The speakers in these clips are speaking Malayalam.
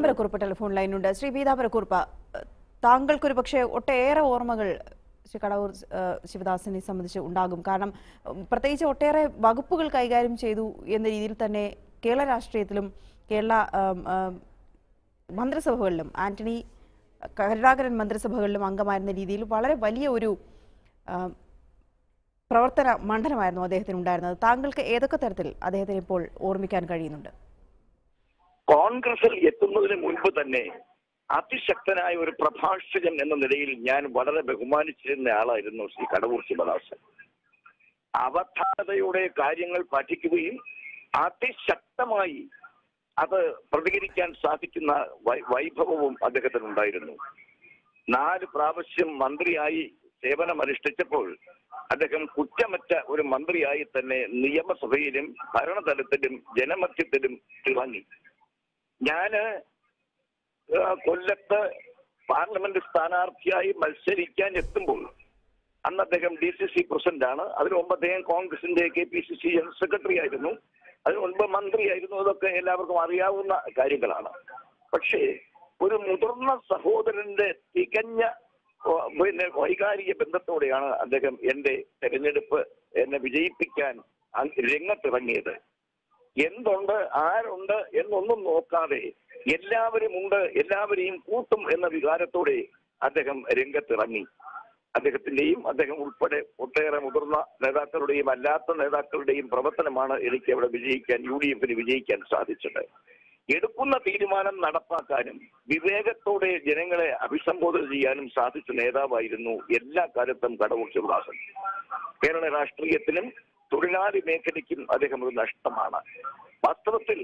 പീതാംബരക്കുറുപ്പ് ടെലിഫോൺ ലൈനുണ്ട് ശ്രീ പീതാംബരക്കുറുപ്പ് താങ്കൾക്കൊരു പക്ഷേ ഒട്ടേറെ ഓർമ്മകൾ ശ്രീ കടവൂർ ഏഹ്, ശിവദാസനെ സംബന്ധിച്ച് ഉണ്ടാകും കാരണം ഉം, പ്രത്യേകിച്ച് ഒട്ടേറെ വകുപ്പുകൾ കൈകാര്യം ചെയ്തു എന്ന രീതിയിൽ തന്നെ കേരള രാഷ്ട്രീയത്തിലും കേരള ആം, ആം, മന്ത്രിസഭകളിലും ആന്റണി കരുണാകരൻ മന്ത്രിസഭകളിലും അംഗമായിരുന്ന രീതിയിൽ വളരെ വലിയ ഒരു ആം, പ്രവർത്തന മണ്ഡലമായിരുന്നു അദ്ദേഹത്തിന് ഉണ്ടായിരുന്നത് താങ്കൾക്ക് ഏതൊക്കെ തരത്തിൽ അദ്ദേഹത്തിന് ഇപ്പോൾ ഓർമ്മിക്കാൻ കഴിയുന്നുണ്ട് കോൺഗ്രസിൽ എത്തുന്നതിന് മുൻപ് തന്നെ അതിശക്തനായ ഒരു പ്രഭാഷകൻ എന്ന നിലയിൽ ഞാൻ വളരെ ബഹുമാനിച്ചിരുന്ന ആളായിരുന്നു ശ്രീ കടവൂർ ശിവദാസൻ അവധാനതയുടെ കാര്യങ്ങൾ പഠിക്കുകയും അതിശക്തമായി അത് പ്രതികരിക്കാൻ സാധിക്കുന്ന വൈ- വൈഭവവും അദ്ദേഹത്തിനുണ്ടായിരുന്നു നാല് പ്രാവശ്യം മന്ത്രിയായി സേവനമനുഷ്ഠിച്ചപ്പോൾ അദ്ദേഹം കുറ്റമറ്റ ഒരു മന്ത്രിയായി തന്നെ നിയമസഭയിലും ഭരണതലത്തിലും ജനമധ്യത്തിലും തിളങ്ങി ഞാന് ആ, കൊല്ലത്ത് പാർലമെന്റ് സ്ഥാനാർത്ഥിയായി മത്സരിക്കാൻ എത്തുമ്പോൾ അന്ന് അദ്ദേഹം ഡി സി സി പ്രസിഡന്റ് ആണ് അതിനു മുമ്പ് അദ്ദേഹം കോൺഗ്രസിന്റെ K P C C general secretary ആയിരുന്നു അതിനു മുൻപ് മന്ത്രിയായിരുന്നു അതൊക്കെ എല്ലാവർക്കും അറിയാവുന്ന കാര്യങ്ങളാണ് പക്ഷേ ഒരു മുതിർന്ന സഹോദരന്റെ തികഞ്ഞ ഓ, പിന്നെ വൈകാരിക ബന്ധത്തോടെയാണ് അദ്ദേഹം എന്റെ തെരഞ്ഞെടുപ്പ് എന്നെ വിജയിപ്പിക്കാൻ അങ് രംഗത്തിറങ്ങിയത് എന്തുണ്ട് ആരുണ്ട് എന്നൊന്നും നോക്കാതെ എല്ലാവരും ഉണ്ട് എല്ലാവരെയും കൂട്ടും എന്ന വികാരത്തോടെ അദ്ദേഹം രംഗത്തിറങ്ങി അദ്ദേഹത്തിന്റെയും അദ്ദേഹം ഉൾപ്പെടെ ഒട്ടേറെ മുതിർന്ന നേതാക്കളുടെയും അല്ലാത്ത നേതാക്കളുടെയും പ്രവർത്തനമാണ് എനിക്ക് അവിടെ വിജയിക്കാൻ യു ഡി എഫിന് വിജയിക്കാൻ സാധിച്ചത് എടുക്കുന്ന തീരുമാനം നടപ്പാക്കാനും വിവേകത്തോടെ ജനങ്ങളെ അഭിസംബോധന ചെയ്യാനും സാധിച്ച നേതാവായിരുന്നു എല്ലാ കാലത്തും കടവൂർ ശിവദാസൻ കേരള രാഷ്ട്രീയത്തിനും തൊഴിലാളി മേഖലയ്ക്കും അദ്ദേഹം ഒരു നഷ്ടമാണ് വാസ്തവത്തിൽ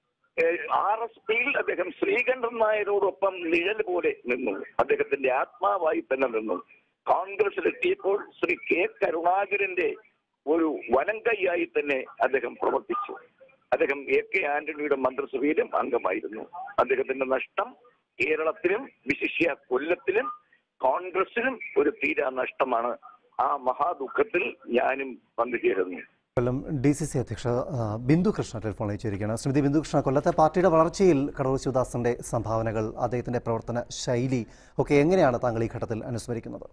ആർ എസ് പിയിൽ അദ്ദേഹം ശ്രീകണ്ഠൻ നായരോടൊപ്പം നിഴൽ പോലെ നിന്നു അദ്ദേഹത്തിന്റെ ആത്മാവായി തന്നെ നിന്നു കോൺഗ്രസിലെത്തിയപ്പോൾ ശ്രീ കെ കരുണാകരന്റെ ഒരു വലങ്കൈയായി തന്നെ അദ്ദേഹം പ്രവർത്തിച്ചു അദ്ദേഹം എ കെ ആന്റണിയുടെ മന്ത്രിസഭയിലും അംഗമായിരുന്നു അദ്ദേഹത്തിന്റെ നഷ്ടം കേരളത്തിലും വിശിഷ്യ കൊല്ലത്തിലും കോൺഗ്രസിനും ഒരു തീരാ നഷ്ടമാണ് ആ മഹാദുഃഖത്തിൽ ഞാനും പങ്കുചേരുന്നു കൊല്ലം ഡി സി സി അധ്യക്ഷ ആ, ബിന്ദു കൃഷ്ണ ടെലിഫോൺ അയച്ചിരിക്കുകയാണ് ശ്രീമതി ബിന്ദു കൃഷ്ണ കൊല്ലത്തെ പാർട്ടിയുടെ വളർച്ചയിൽ കടവൂർ ശിവദാസന്റെ സംഭാവനകൾ അദ്ദേഹത്തിന്റെ പ്രവർത്തന ശൈലി ഒക്കെ എങ്ങനെയാണ് താങ്കൾ ഈ ഘട്ടത്തിൽ അനുസ്മരിക്കുന്നത്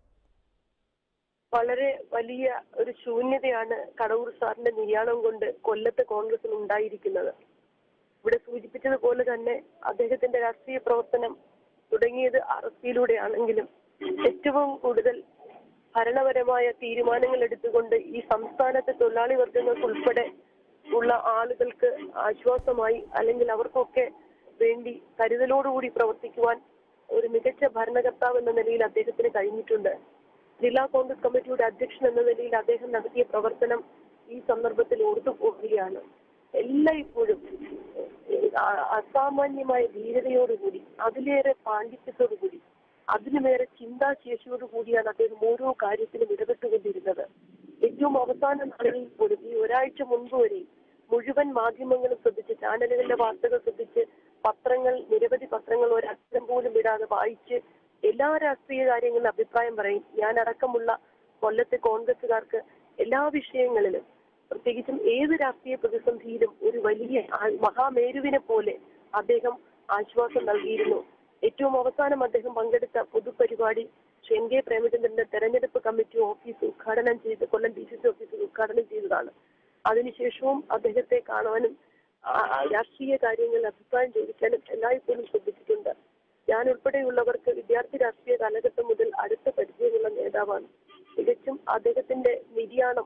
വളരെ വലിയ ഒരു ശൂന്യതയാണ് കടവൂർ സാറിന്റെ നിര്യാണം കൊണ്ട് കൊല്ലത്ത് കോൺഗ്രസിന് ഉണ്ടായിരിക്കുന്നത് ഇവിടെ സൂചിപ്പിച്ചതുപോലെ തന്നെ അദ്ദേഹത്തിന്റെ രാഷ്ട്രീയ പ്രവർത്തനം തുടങ്ങിയത് ആർ എസ് പിയിലൂടെയാണെങ്കിലും ഏറ്റവും കൂടുതൽ ഭരണപരമായ തീരുമാനങ്ങൾ എടുത്തുകൊണ്ട് ഈ സംസ്ഥാനത്തെ തൊഴിലാളി വർഗങ്ങൾക്ക് ഉൾപ്പെടെ ഉള്ള ആളുകൾക്ക് ആശ്വാസമായി അല്ലെങ്കിൽ അവർക്കൊക്കെ വേണ്ടി കരുതലോടുകൂടി പ്രവർത്തിക്കുവാൻ ഒരു മികച്ച ഭരണകർത്താവ് എന്ന നിലയിൽ അദ്ദേഹത്തിന് കഴിഞ്ഞിട്ടുണ്ട് ജില്ലാ കോൺഗ്രസ് കമ്മിറ്റിയുടെ അധ്യക്ഷൻ എന്ന നിലയിൽ അദ്ദേഹം നടത്തിയ പ്രവർത്തനം ഈ സന്ദർഭത്തിൽ ഓർത്തു പോവുകയാണ് എല്ലായ്പ്പോഴും ഏഹ്, ആ- അസാമാന്യമായ ധീരതയോടുകൂടി അതിലേറെ പാണ്ഡിത്യത്തോടുകൂടി അതിനുമേറെ ചിന്താശേഷിയോട് കൂടിയാണ് അദ്ദേഹം ഓരോ കാര്യത്തിലും ഇടപെട്ടുകൊണ്ടിരുന്നത് ഏറ്റവും അവസാന നാളുകളിൽ പോലും ഈ ഒരാഴ്ച മുൻപ് വരെ മുഴുവൻ മാധ്യമങ്ങളും ശ്രദ്ധിച്ച് ചാനലുകളിലെ വാർത്തകൾ ശ്രദ്ധിച്ച് പത്രങ്ങൾ നിരവധി പത്രങ്ങൾ ഒരക്ഷരം പോലും ഇടാതെ വായിച്ച് എല്ലാ രാഷ്ട്രീയ കാര്യങ്ങളിലും അഭിപ്രായം പറയും ഞാൻ അടക്കമുള്ള കൊല്ലത്തെ കോൺഗ്രസുകാർക്ക് എല്ലാ വിഷയങ്ങളിലും പ്രത്യേകിച്ചും ഏത് രാഷ്ട്രീയ പ്രതിസന്ധിയിലും ഒരു വലിയ ആ- മഹാമേരുവിനെ പോലെ അദ്ദേഹം ആശ്വാസം നൽകിയിരുന്നു ഏറ്റവും അവസാനം അദ്ദേഹം പങ്കെടുത്ത പൊതുപരിപാടി ശ്രീ എൻ കെ പ്രേമചന്ദ്രന്റെ തെരഞ്ഞെടുപ്പ് കമ്മിറ്റി ഓഫീസ് ഉദ്ഘാടനം ചെയ്ത് Kollam D C C office ഉദ്ഘാടനം ചെയ്തതാണ് അതിനുശേഷവും അദ്ദേഹത്തെ കാണുവാനും ആ- ആ രാഷ്ട്രീയ കാര്യങ്ങളിൽ അഭിപ്രായം ചോദിക്കാനും എല്ലായ്പ്പോഴും ശ്രദ്ധിച്ചിട്ടുണ്ട് ഞാൻ ഉൾപ്പെടെയുള്ളവർക്ക് വിദ്യാർത്ഥി രാഷ്ട്രീയ കാലഘട്ടം മുതൽ അടുത്ത പരിചയമുള്ള നേതാവാണ് തികച്ചും അദ്ദേഹത്തിന്റെ നിര്യാണം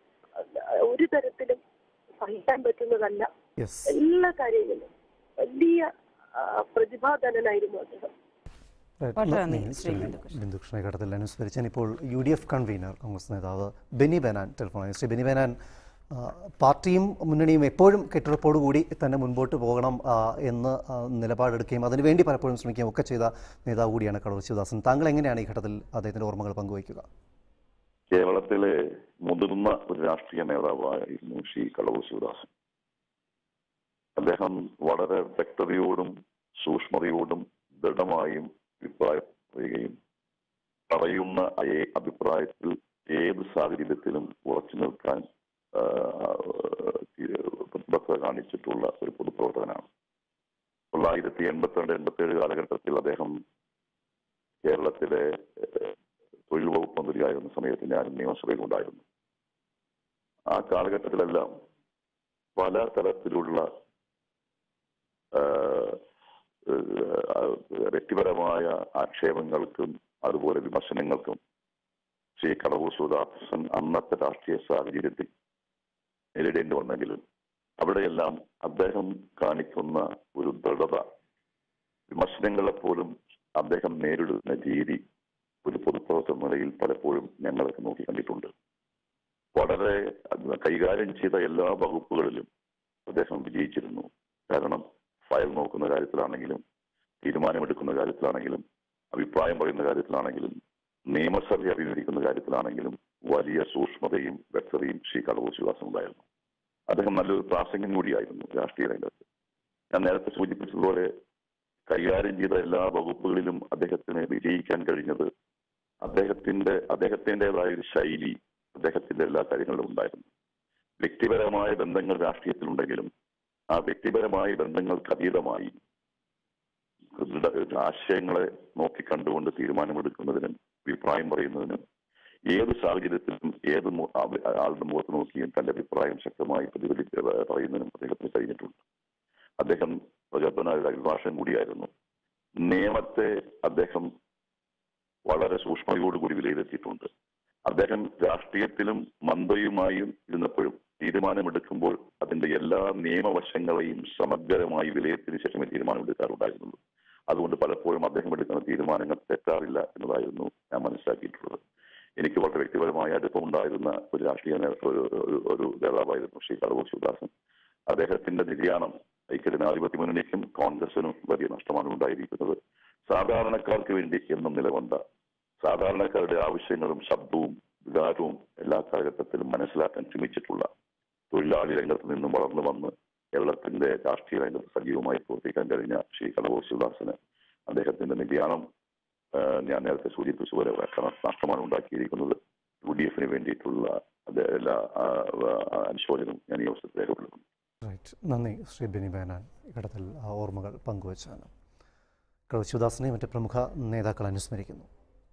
അഹ് ഒരു തരത്തിലും സഹിക്കാൻ പറ്റുന്നതല്ല യെസ് എല്ലാ കാര്യങ്ങളിലും വലിയ ആ, പ്രതിഭാധനനായിരുന്നു അദ്ദേഹം വളരെ നന്ദി, ശ്രീ ശ്രീ ബിന്ദു കൃഷ്ണ. ബിന്ദു കൃഷ്ണ ഈ ഘട്ടത്തിൽ അനുസ്മരിച്ചാൽ ഇപ്പോൾ U D F convener Congress നേതാവ് ബെന്നി ബെനാൻ ടെലിഫോണിൽ ശ്രീ ബെന്നി ബെനാൻ ആ, പാർട്ടിയും മുന്നണിയും എപ്പോഴും കെട്ടുറപ്പോടുകൂടി തന്നെ മുൻപോട്ട് പോകണം ആ, എന്ന് ആ, നിലപാടെടുക്കുകയും അതിനുവേണ്ടി പലപ്പോഴും ശ്രമിക്കുകയും ഒക്കെ ചെയ്ത നേതാവ് കൂടിയാണ് കടൂർ ശിവദാസൻ താങ്കൾ എങ്ങനെയാണ് ഈ ഘട്ടത്തിൽ അദ്ദേഹത്തിന്റെ ഓർമ്മകൾ പങ്കുവയ്ക്കുക കേരളത്തിലെ മുതിർന്ന ഒരു രാഷ്ട്രീയ നേതാവായിരുന്നു ശ്രീ കടവൂർ ശിവദാസൻ അദ്ദേഹം വളരെ വ്യക്തതയോടും സൂക്ഷ്മതയോടും ദൃഢമായും അഭിപ്രായം പറയുകയും പറയുന്ന അതേ അഭിപ്രായത്തിൽ ഏത് സാഹചര്യത്തിലും ഉറച്ചു നിൽക്കാൻ ആ, പ്രതിബദ്ധത കാണിച്ചിട്ടുള്ള ഒരു പൊതുപ്രവർത്തകനാണ് തൊള്ളായിരത്തി തൊള്ളായിരത്തി എൺപത്തിരണ്ട് എൺപത്തേഴ് കാലഘട്ടത്തിൽ അദ്ദേഹം കേരളത്തിലെ ഏഹ്, തൊഴിൽ വകുപ്പ് മന്ത്രിയായിരുന്ന സമയത്ത് ഞാൻ നിയമസഭയിൽ ഉണ്ടായിരുന്നു ആ കാലഘട്ടത്തിലെല്ലാം പല തരത്തിലുള്ള ആഹ്, ഏഹ്, വ്യക്തിപരമായ ആക്ഷേപങ്ങൾക്കും അതുപോലെ വിമർശനങ്ങൾക്കും ശ്രീ കടവൂർ സുധാകൃഷ്ണൻ അന്നത്തെ രാഷ്ട്രീയ സാഹചര്യത്തിൽ നേരിടേണ്ടി വന്നെങ്കിലും അവിടെയെല്ലാം അദ്ദേഹം കാണിക്കുന്ന ഒരു ദൃഢത വിമർശനങ്ങളെ പോലും അദ്ദേഹം നേരിടുന്ന രീതി ഒരു പൊതുപ്രവർത്തന നിലയിൽ പലപ്പോഴും ഞങ്ങളൊക്കെ നോക്കി കണ്ടിട്ടുണ്ട് വളരെ കൈകാര്യം ചെയ്ത എല്ലാ വകുപ്പുകളിലും അദ്ദേഹം വിജയിച്ചിരുന്നു കാരണം ഫയൽ നോക്കുന്ന കാര്യത്തിലാണെങ്കിലും തീരുമാനമെടുക്കുന്ന കാര്യത്തിലാണെങ്കിലും അഭിപ്രായം പറയുന്ന കാര്യത്തിലാണെങ്കിലും നിയമസഭയെ അഭിമുഖീകരിക്കുന്ന കാര്യത്തിലാണെങ്കിലും വലിയ സൂക്ഷ്മതയും വ്യക്തതയും ശ്രീ കടവൂർ ശിവാസൻ ഉണ്ടായിരുന്നു അദ്ദേഹം നല്ലൊരു പ്രാസംഗം കൂടിയായിരുന്നു രാഷ്ട്രീയ രംഗത്ത് ഞാൻ നേരത്തെ സൂചിപ്പിച്ചതുപോലെ കൈകാര്യം ചെയ്ത എല്ലാ വകുപ്പുകളിലും അദ്ദേഹത്തിന് വിജയിക്കാൻ കഴിഞ്ഞത് അദ്ദേഹത്തിന്റെ അദ്ദേഹത്തിൻ്റെതായ ഒരു ശൈലി അദ്ദേഹത്തിന്റെ എല്ലാ കാര്യങ്ങളിലും ഉണ്ടായിരുന്നു വ്യക്തിപരമായ ബന്ധങ്ങൾ രാഷ്ട്രീയത്തിലുണ്ടെങ്കിലും ആ വ്യക്തിപരമായ ബന്ധങ്ങൾക്ക് അതീതമായി ദൃഢ- ആശയങ്ങളെ നോക്കിക്കണ്ടുകൊണ്ട് തീരുമാനമെടുക്കുന്നതിനും അഭിപ്രായം പറയുന്നതിനും ഏത് സാഹചര്യത്തിലും ഏത് മു- ആ- ആളുടെ മുഖത്ത് നോക്കിയും തന്റെ അഭിപ്രായം ശക്തമായി പ്രതിഫലി പറയുന്നതിനും അദ്ദേഹത്തിന് കഴിഞ്ഞിട്ടുണ്ട് അദ്ദേഹം പ്രഗത്ഭനായ ഒരു അഭിഭാഷകൻ കൂടിയായിരുന്നു നിയമത്തെ അദ്ദേഹം വളരെ സൂക്ഷ്മതയോടുകൂടി വിലയിരുത്തിയിട്ടുണ്ട് അദ്ദേഹം രാഷ്ട്രീയത്തിലും മന്ത്രിയുമായും ഇരുന്നപ്പോഴും തീരുമാനമെടുക്കുമ്പോൾ അതിന്റെ എല്ലാ നിയമവശങ്ങളെയും സമഗ്രമായി വിലയിരുത്തിയതിനു ശേഷമേ തീരുമാനമെടുക്കാറുണ്ടായിരുന്നുള്ളൂ അതുകൊണ്ട് പലപ്പോഴും അദ്ദേഹം എടുക്കുന്ന തീരുമാനങ്ങൾ തെറ്റാറില്ല എന്നതായിരുന്നു ഞാൻ മനസ്സിലാക്കിയിട്ടുള്ളത് എനിക്ക് വളരെ വ്യക്തിപരമായ അടുപ്പമുണ്ടായിരുന്ന ഒരു രാഷ്ട്രീയ നേ- ഒരു- ഒരു- ഒരു നേതാവായിരുന്നു ശ്രീ കടവൂർ ശിവദാസൻ അദ്ദേഹത്തിന്റെ നിര്യാണം ഐക്യജനാധിപത്യ മുന്നണിക്കും കോൺഗ്രസിനും വലിയ നഷ്ടമാണ് ഉണ്ടായിരിക്കുന്നത് സാധാരണക്കാർക്ക് വേണ്ടി എന്നും നിലകൊണ്ട സാധാരണക്കാരുടെ ആവശ്യങ്ങളും ശബ്ദവും വികാരവും എല്ലാ കാലഘട്ടത്തിലും മനസ്സിലാക്കാൻ ശ്രമിച്ചിട്ടുള്ള തൊഴിലാളി രംഗത്ത് നിന്നും വളർന്നു വന്ന് കേരളത്തിന്റെ രാഷ്ട്രീയ രംഗത്ത് സജീവമായി പ്രവർത്തിക്കാൻ കഴിഞ്ഞ ശ്രീ കടവൂർ ശിവദാസന് അദ്ദേഹത്തിന്റെ നിര്യാണം ആ, ഞാൻ നേരത്തെ സൂചിപ്പിച്ച പോലെ വളരെ നഷ്ടമാണ് ഉണ്ടാക്കിയിരിക്കുന്നത് യു ഡി എഫിന് വേണ്ടിയിട്ടുള്ള അത് എല്ലാ ആ, ആ, അനുശോചനവും ഞാൻ ഈ അവസരത്തിൽ രേഖപ്പെടുത്തുന്നു റൈറ്റ് നന്ദി ശ്രീ ബെനി ബേനാൻ ഇടത്തിൽ ആ ഓർമ്മകൾ പങ്കുവച്ചാണ് കടവ് ശിവദാസിനെ മറ്റ് പ്രമുഖ നേതാക്കൾ അനുസ്മരിക്കുന്നു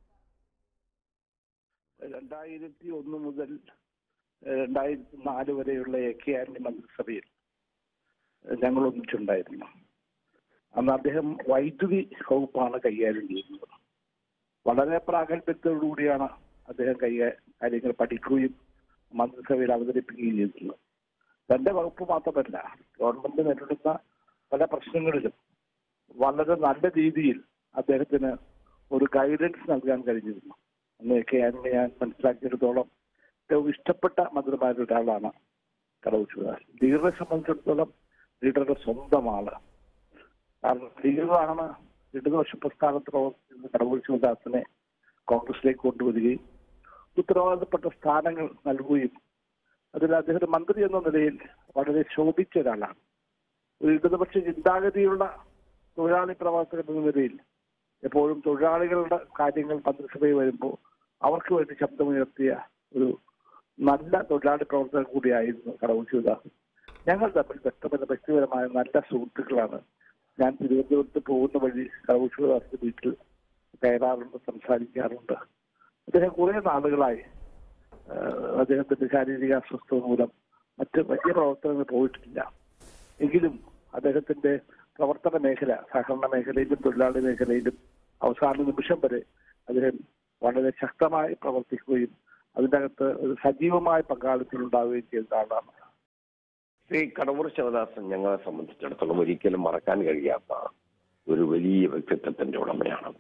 രണ്ടായിരത്തി ഒന്ന് മുതൽ രണ്ടായിരത്തി നാല് വരെയുള്ള എ കെ ആന്റണി മന്ത്രിസഭയിൽ ഞങ്ങൾ ഒന്നിച്ചുണ്ടായിരുന്നു അന്ന് അദ്ദേഹം വൈദ്യുതി വകുപ്പാണ് കൈകാര്യം ചെയ്യുന്നത് വളരെ പ്രാഗൽഭ്യത്തോടുകൂടിയാണ് അദ്ദേഹം കൈകാ കാര്യങ്ങൾ പഠിക്കുകയും മന്ത്രിസഭയിൽ അവതരിപ്പിക്കുകയും ചെയ്തിട്ടുള്ളത് തന്റെ വകുപ്പ് മാത്രമല്ല ഗവൺമെന്റ് നേരിടുന്ന പല പ്രശ്നങ്ങളിലും വളരെ നല്ല രീതിയിൽ അദ്ദേഹത്തിന് ഒരു ഗൈഡൻസ് നൽകാൻ കഴിഞ്ഞിരുന്നു അന്നൊക്കെ ആന്റണി ഞാൻ മനസ്സിലാക്കിയെടുത്തോളം ഏറ്റവും ഇഷ്ടപ്പെട്ട മന്ത്രിമാരിൽ ഒരാളാണ് കടവ് ശിവദാസ് ലീഡറെ സംബന്ധിച്ചിടത്തോളം ലീഡറുടെ സ്വന്തം ആള് കാരണം ലീഡറാണ് ഇടതുപക്ഷ പ്രസ്ഥാനത്ത് പ്രവർത്തിക്കുന്ന കടവൂർ ശിവദാസിനെ കോൺഗ്രസിലേക്ക് കൊണ്ടുവരികയും ഉത്തരവാദിത്തപ്പെട്ട സ്ഥാനങ്ങൾ നൽകുകയും അതിൽ അദ്ദേഹം ഒരു മന്ത്രി എന്ന നിലയിൽ വളരെ ശോഭിച്ച ഒരാളാണ് ഒരു ഇടതുപക്ഷ ചിന്താഗതിയുള്ള തൊഴിലാളി പ്രവർത്തകൻ എന്ന നിലയിൽ എപ്പോഴും തൊഴിലാളികളുടെ കാര്യങ്ങൾ മന്ത്രിസഭയിൽ വരുമ്പോൾ അവർക്ക് വേണ്ടി ശബ്ദമുയർത്തിയ ഒരു നല്ല തൊഴിലാളി പ്രവർത്തകൻ കൂടിയായിരുന്നു കടവൂർ ശിവദാസ് ഞങ്ങൾ തമ്മിൽ വ്യക്തമായ വ്യക്തിപരമായ നല്ല സുഹൃത്തുക്കളാണ് ഞാൻ തിരുവനന്തപുരത്ത് പോകുന്ന വഴി കടവൂർ ശിവദാസിന്റെ വീട്ടിൽ കയറാറുണ്ട് സംസാരിക്കാറുണ്ട് അദ്ദേഹം കുറെ നാളുകളായി ആഹ് അദ്ദേഹത്തിന്റെ ശാരീരിക അസ്വസ്ഥത മൂലം മറ്റ് വലിയ പ്രവർത്തനങ്ങൾ പോയിട്ടില്ല എങ്കിലും അദ്ദേഹത്തിന്റെ പ്രവർത്തന മേഖല സഹകരണ മേഖലയിലും തൊഴിലാളി മേഖലയിലും അവസാന നിമിഷം വരെ അദ്ദേഹം വളരെ ശക്തമായി പ്രവർത്തിക്കുകയും അതിൻ്റെ അകത്ത് ഒരു സജീവമായ പങ്കാളിത്തം ഉണ്ടാവുകയും ചെയ്ത ആളാണ് ശ്രീ കടവൂർ ശിവദാസൻ ഞങ്ങളെ സംബന്ധിച്ചിടത്തോളം ഒരിക്കലും മറക്കാൻ കഴിയാത്ത ഒരു വലിയ വ്യക്തിത്വത്തിന്റെ ഉടമയാണ്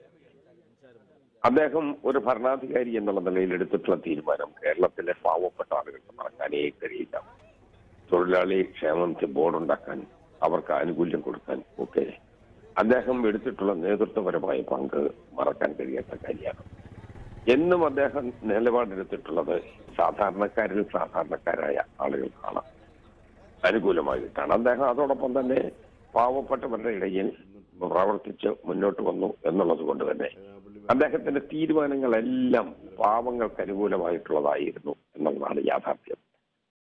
അദ്ദേഹം ഒരു ഭരണാധികാരി എന്നുള്ള നിലയിൽ എടുത്തിട്ടുള്ള തീരുമാനം കേരളത്തിലെ പാവപ്പെട്ട ആളുകൾക്ക് മറക്കാനേ കഴിയില്ല തൊഴിലാളി ക്ഷേമത്തിന് ബോർഡുണ്ടാക്കാൻ അവർക്ക് ആനുകൂല്യം കൊടുക്കാൻ ഒക്കെ അദ്ദേഹം എടുത്തിട്ടുള്ള നേതൃത്വപരമായ പങ്ക് മറക്കാൻ കഴിയാത്ത കാര്യമാണ് എന്നും അദ്ദേഹം നിലപാടെടുത്തിട്ടുള്ളത് സാധാരണക്കാരിൽ സാധാരണക്കാരായ ആളുകൾക്കാണ് അനുകൂലമായിട്ടാണ് അദ്ദേഹം അതോടൊപ്പം തന്നെ പാവപ്പെട്ടവരുടെ ഇടയിൽ പ്രവർത്തിച്ച് മുന്നോട്ട് വന്നു എന്നുള്ളത് കൊണ്ട് തന്നെ അദ്ദേഹത്തിന്റെ തീരുമാനങ്ങളെല്ലാം പാവങ്ങൾക്ക് അനുകൂലമായിട്ടുള്ളതായിരുന്നു എന്നുള്ളതാണ് യാഥാർത്ഥ്യം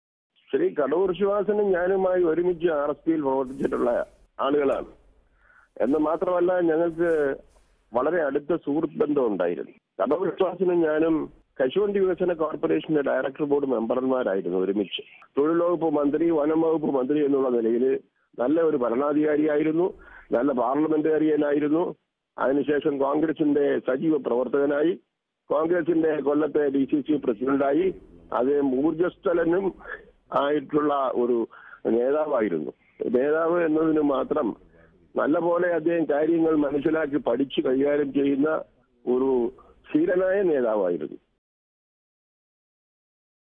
ശ്രീ കടൂർ ശിവാസനും ഞാനുമായി ഒരുമിച്ച് ആർ എസ് പിയിൽ പ്രവർത്തിച്ചിട്ടുള്ള ആളുകളാണ് എന്ന് മാത്രമല്ല ഞങ്ങൾക്ക് വളരെ അടുത്ത സുഹൃത്ത് ബന്ധം ഉണ്ടായിരുന്നു കടവൂർ വിശ്വാസിനും ഞാനും കശുവണ്ടി വികസന കോർപ്പറേഷന്റെ ഡയറക്ടർ ബോർഡ് മെമ്പർമാരായിരുന്നു ഒരുമിച്ച് തൊഴിൽ വകുപ്പ് മന്ത്രി വനം വകുപ്പ് മന്ത്രി എന്നുള്ള നിലയിൽ നല്ല ഒരു ഭരണാധികാരിയായിരുന്നു നല്ല പാർലമെന്റേറിയനായിരുന്നു അതിനുശേഷം കോൺഗ്രസിന്റെ സജീവ പ്രവർത്തകനായി കോൺഗ്രസിന്റെ കൊല്ലത്തെ ഡി സി സി പ്രസിഡന്റായി അദ്ദേഹം ഊർജസ്ഥലനും ആയിട്ടുള്ള ഒരു നേതാവായിരുന്നു നേതാവ് എന്നതിന് മാത്രം നല്ല പോലെ അദ്ദേഹം കാര്യങ്ങൾ മനസ്സിലാക്കി പഠിച്ചു കൈകാര്യം ചെയ്യുന്ന ഒരു സ്ഥിരനായ നേതാവായിരുന്നു